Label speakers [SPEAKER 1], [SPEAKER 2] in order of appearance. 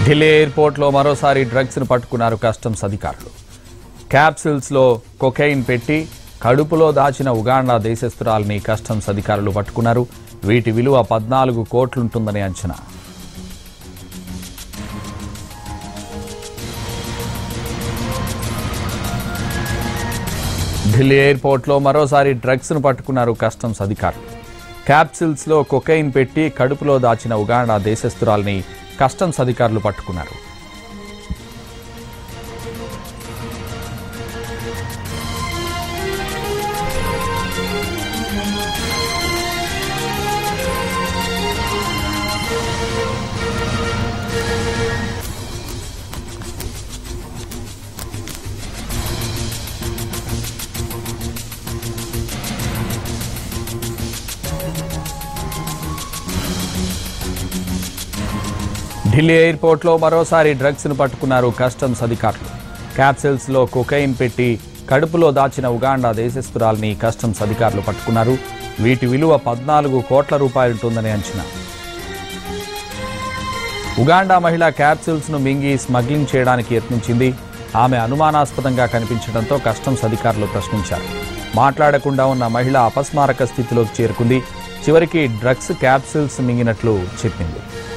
[SPEAKER 1] ఢిల్లీ ఎయిర్పోర్ట్లో మరోసారి డ్రగ్స్ను పట్టుకున్నారు కస్టమ్స్ అధికారులు క్యాప్సిల్స్లో కొకైన్ పెట్టి కడుపులో దాచిన ఉగాండా దేశస్తురాల్ని కస్టమ్స్ అధికారులు పట్టుకున్నారు వీటి విలువ పద్నాలుగు కోట్లుంటుందని అంచనా ఢిల్లీ ఎయిర్పోర్ట్లో మరోసారి డ్రగ్స్ను పట్టుకున్నారు కస్టమ్స్ అధికారులు క్యాప్సిల్స్లో కొకైన్ పెట్టి కడుపులో దాచిన ఉగాండా దేశస్తురాల్ని కస్టమ్స్ అధికారులు పట్టుకున్నారు ఢిల్లీ ఎయిర్పోర్ట్లో మరోసారి డ్రగ్స్ను పట్టుకున్నారు కస్టమ్స్ అధికారులు క్యాప్సిల్స్లో కొకైన్ పెట్టి కడుపులో దాచిన ఉగాండా దేశస్తురాల్ని కస్టమ్స్ అధికారులు పట్టుకున్నారు వీటి విలువ పద్నాలుగు కోట్ల రూపాయలుంటుందని అంచనా ఉగాండా మహిళ క్యాప్సిల్స్ను మింగి స్మగ్లింగ్ చేయడానికి యత్నించింది ఆమె అనుమానాస్పదంగా కనిపించడంతో కస్టమ్స్ అధికారులు ప్రశ్నించారు మాట్లాడకుండా ఉన్న మహిళ అపస్మారక స్థితిలోకి చేరుకుంది చివరికి డ్రగ్స్ క్యాప్సిల్స్ మింగినట్లు చెప్పింది